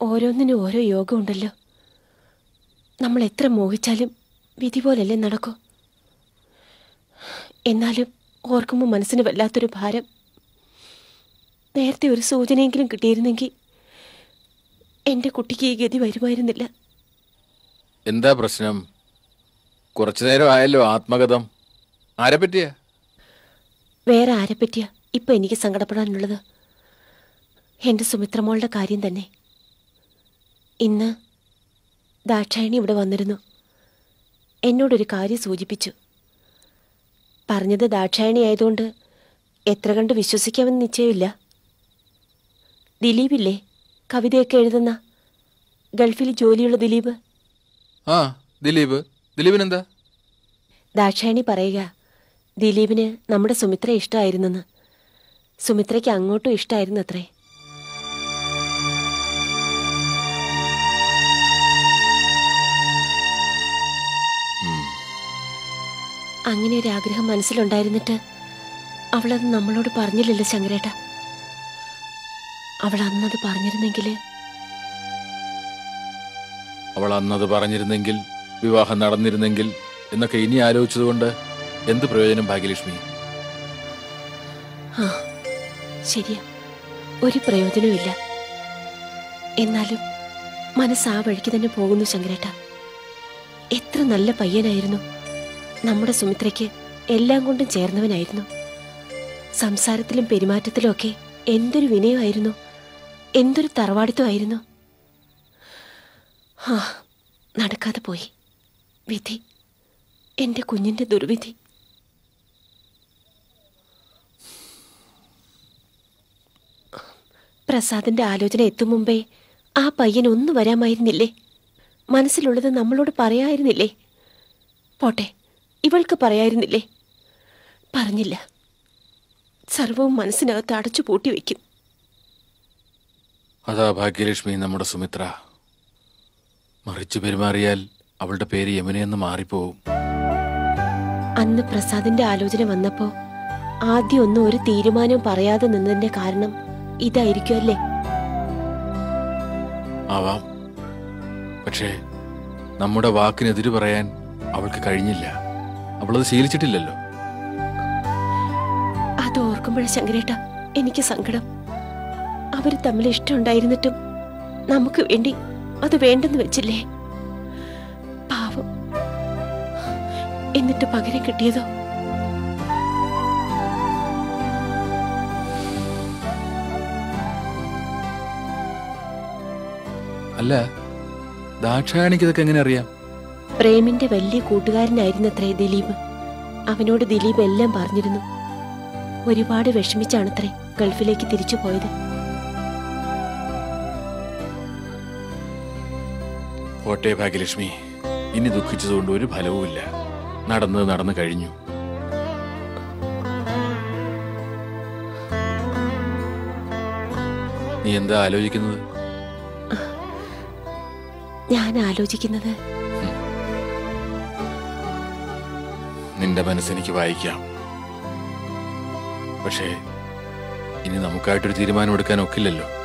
ഓരോന്നിനും ഓരോ യോഗമുണ്ടല്ലോ നമ്മൾ എത്ര മോഹിച്ചാലും വിധി പോലല്ലേ നടക്കൂ എന്നാലും ഓർക്കുമ്പോൾ മനസ്സിന് വല്ലാത്തൊരു ഭാരം നേരത്തെ ഒരു സൂചനയെങ്കിലും കിട്ടിയിരുന്നെങ്കിൽ എൻ്റെ കുട്ടിക്ക് ഈ ഗതി വരുമായിരുന്നില്ല എന്താ പ്രശ്നം കുറച്ചു നേരം ആയല്ലോ ആത്മകഥം ആരെ പറ്റിയാ വേറെ ആരെ പറ്റിയാ ഇപ്പൊ എനിക്ക് സങ്കടപ്പെടാനുള്ളത് എൻ്റെ സുമിത്രമോളുടെ കാര്യം തന്നെ ഇന്ന് ദാക്ഷായണി ഇവിടെ വന്നിരുന്നു എന്നോടൊരു കാര്യം സൂചിപ്പിച്ചു പറഞ്ഞത് ദാക്ഷായണി ആയതുകൊണ്ട് എത്ര കണ്ട് വിശ്വസിക്കാമെന്ന് നിശ്ചയമില്ല ദിലീപില്ലേ കവിതയൊക്കെ എഴുതുന്ന ഗൾഫിൽ ജോലിയുള്ള ദിലീപ് ആ ദിലീപ് ദിലീപിനെന്താ ദാക്ഷായണി പറയുക ദിലീപിന് നമ്മുടെ സുമിത്ര ഇഷ്ടമായിരുന്നെന്ന് സുമിത്രയ്ക്ക് അങ്ങോട്ടും ഇഷ്ടമായിരുന്നു അത്രേ അങ്ങനെ ഒരു ആഗ്രഹം മനസ്സിലുണ്ടായിരുന്നിട്ട് അവളത് നമ്മളോട് പറഞ്ഞില്ലല്ലോ ശങ്കരേട്ട അവൾ അന്നത് പറഞ്ഞിരുന്നെങ്കിൽ അവൾ അന്നത് പറഞ്ഞിരുന്നെങ്കിൽ വിവാഹം നടന്നിരുന്നെങ്കിൽ എന്നൊക്കെ ഇനി ആലോചിച്ചതുകൊണ്ട് എന്ത് പ്രയോജനം ഭാഗ്യലക്ഷ്മി ആ ശരിയാ ഒരു പ്രയോജനവുമില്ല എന്നാലും മനസ്സ് ആ വഴിക്ക് തന്നെ പോകുന്നു ശങ്കരേട്ട എത്ര നല്ല പയ്യനായിരുന്നു നമ്മുടെ സുമിത്രയ്ക്ക് എല്ലാം കൊണ്ടും ചേർന്നവനായിരുന്നു സംസാരത്തിലും പെരുമാറ്റത്തിലും ഒക്കെ എന്തൊരു വിനയമായിരുന്നു എന്തൊരു തറവാടിത്തമായിരുന്നു ആ നടക്കാതെ പോയി വിധി എൻ്റെ കുഞ്ഞിൻ്റെ ദുർവിധി പ്രസാദിന്റെ ആലോചന എത്തും മുമ്പേ ആ പയ്യൻ ഒന്ന് വരാമായിരുന്നില്ലേ മനസ്സിലുള്ളത് നമ്മളോട് പറയായിരുന്നില്ലേ പോട്ടെ ഇവൾക്ക് പറയായിരുന്നില്ലേ പറഞ്ഞില്ല സർവവും മനസ്സിനകത്ത് അടച്ചു പൂട്ടി വയ്ക്കും അതാ ഭാഗ്യലക്ഷ്മി നമ്മുടെ സുമിത്ര മറിച്ചു പെരുമാറിയാൽ അവളുടെ പേര് യമുനയെന്ന് മാറിപ്പോവും അന്ന് പ്രസാദിന്റെ ആലോചന വന്നപ്പോ ആദ്യം ഒന്നും ഒരു തീരുമാനവും പറയാതെ നിന്നതിന്റെ കാരണം ഇതായിരിക്കും അല്ലേ ആവാം പക്ഷേ നമ്മുടെ വാക്കിനെതിര് പറയാൻ അവൾക്ക് കഴിഞ്ഞില്ല അവളത് ശീലിച്ചിട്ടില്ലല്ലോ അത് ഓർക്കുമ്പോഴേ ശങ്കരേട്ട എനിക്ക് സങ്കടം അവര് തമ്മിൽ ഇഷ്ടമുണ്ടായിരുന്നിട്ടും നമുക്ക് വേണ്ടി അത് വേണ്ടെന്ന് വെച്ചില്ലേ പാവം എന്നിട്ട് പകരം കിട്ടിയതോ അല്ല ദാക്ഷായണിക്ക് ഇതൊക്കെ എങ്ങനെ അറിയാം പ്രേമിന്റെ വലിയ കൂട്ടുകാരനായിരുന്നത്രേ ദിലീപ് അവനോട് ദിലീപ് എല്ലാം പറഞ്ഞിരുന്നു ഒരുപാട് വിഷമിച്ചാണത്രേ ഗൾഫിലേക്ക് തിരിച്ചു പോയത് പോട്ടെ ഭാഗ്യലക്ഷ്മി ഇനി ദുഃഖിച്ചതുകൊണ്ട് ഒരു ഫലവുമില്ല നടന്നത് നടന്നു കഴിഞ്ഞു നീ എന്താ ആലോചിക്കുന്നത് ഞാൻ ആലോചിക്കുന്നത് നിന്റെ മനസ്സെനിക്ക് വായിക്കാം പക്ഷേ ഇനി നമുക്കായിട്ടൊരു തീരുമാനം എടുക്കാൻ ഒക്കില്ലല്ലോ